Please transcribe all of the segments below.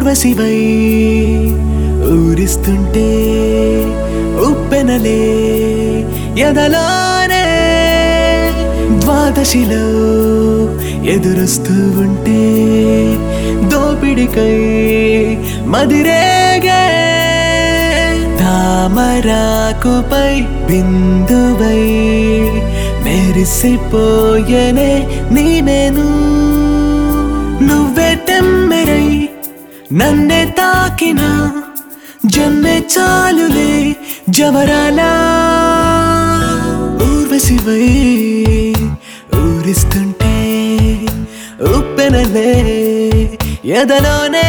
ఊర్వశివై ఊరిస్తుంటే ఉప్పెనలే ఎదలానే ద్వాదశిలో ఎదురొస్తూ ఉంటే దోపిడికై మదిరేగే తామరాకుపై బిందువై మెరిసిపోయనే నీవేను నువ్వే తెమ్మెరై నన్నే తాకిన జన్మే చాలులే జవరాలా ఊర్వశివై ఊరిస్తుంటే ఉప్పెనలే ఎదలోనే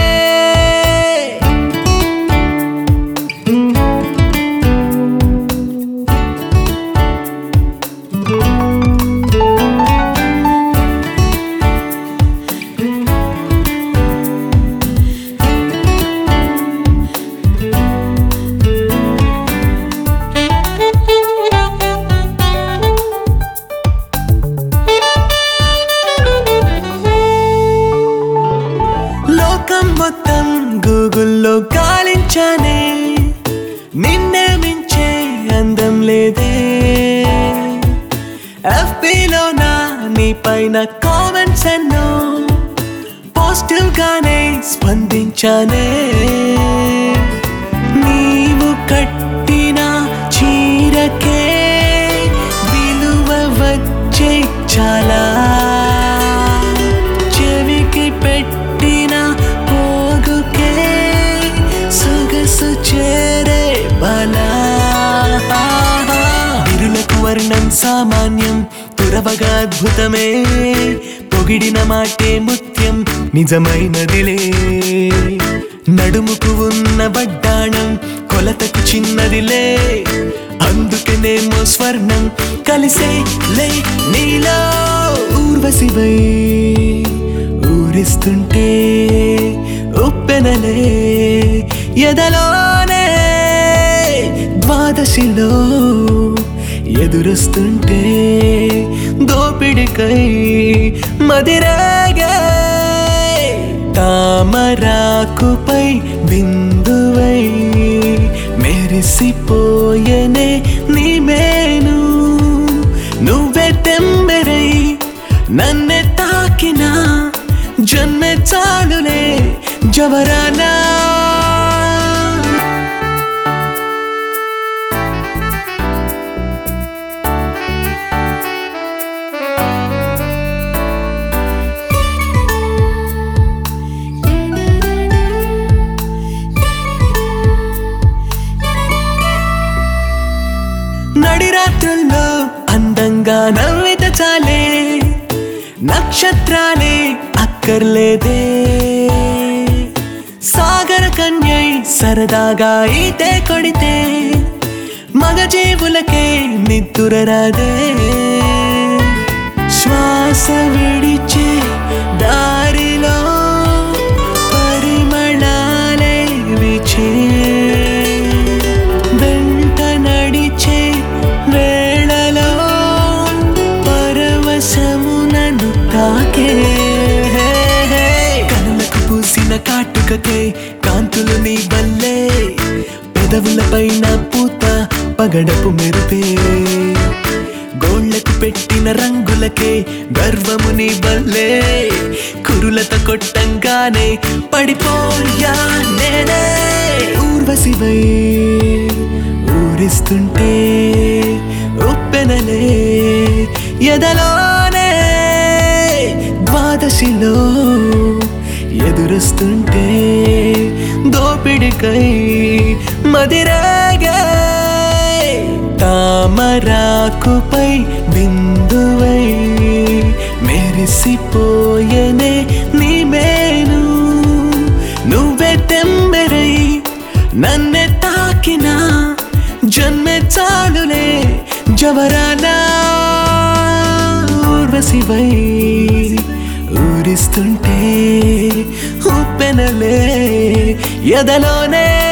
లోకం మొత్తం గూగుల్లో గాలించానే నిన్నే మించే అందం లేదే ఎఫ్బీలో నా నీ పైన కామెంట్స్ ఎన్నో పాజిటివ్ గానే స్పందించానే నీవు కట్టిన చీరకే విలువ వచ్చే చాలా చెవికి పెట్టిన పోగుకే సొగసు చేరే బలా విరులకు వర్ణం సామాన్యం తురవగా అద్భుతమే పొగిడిన మాటే ముత్యం నిజమైనదిలే నడుముకు ఉన్న వడ్డాణం కొలతకు చిన్నదిలే అందుకనేమో స్వర్ణం కలిసే లే నీలో ఊర్వశివై ఊరిస్తుంటే ఉప్పెనలే ఎదలోనే ద్వాదశిలో ఎదురొస్తుంటే దోపిడికై మదిరాగే తామరాకుపై బిందువై మెరిసిపోయనే నీ మేను నువ్వే తెమ్మెరై నన్నే తాకిన జన్మె చాలులే జవరానా నడిరాత్రుల్లో అందంగా నవ్విత చాలే నక్షత్రాలే అక్కర్లేదే సాగర కన్యై సరదాగా ఈతే కొడితే మగజీవులకే నిద్దురరాదే శ్వాస విడిచే దారిలో పరిమళాలే విచే వెంట నడిచే వేళలో పరవశమునను తాకే కనులకు పూసిన కాటుకకే కాంతులు నీ వల్లే పెదవుల పైన పూత పగడపు మెరుపే గోళ్లకు పెట్టిన రంగులకే గర్వము నీ వల్లే కురులత కొట్టంగానే పడిపోయా నేనే ఊర్వశివై ఊరిస్తుంటే ఉప్పెనలే ఎదలోనే ద్వాదశిలో ఎదురొస్తుంటే దోపిడికై మదిరాగే తామరాకుపై బిందువై మెరిసిపోయనే నీ మేను నువ్వే తెమ్మెరై నన్నే తాకిన జన్మె చాలులే జవరానా ఊర్వశివై ఊరిస్తుంటే ఉప్పెనలే ఎదలోనే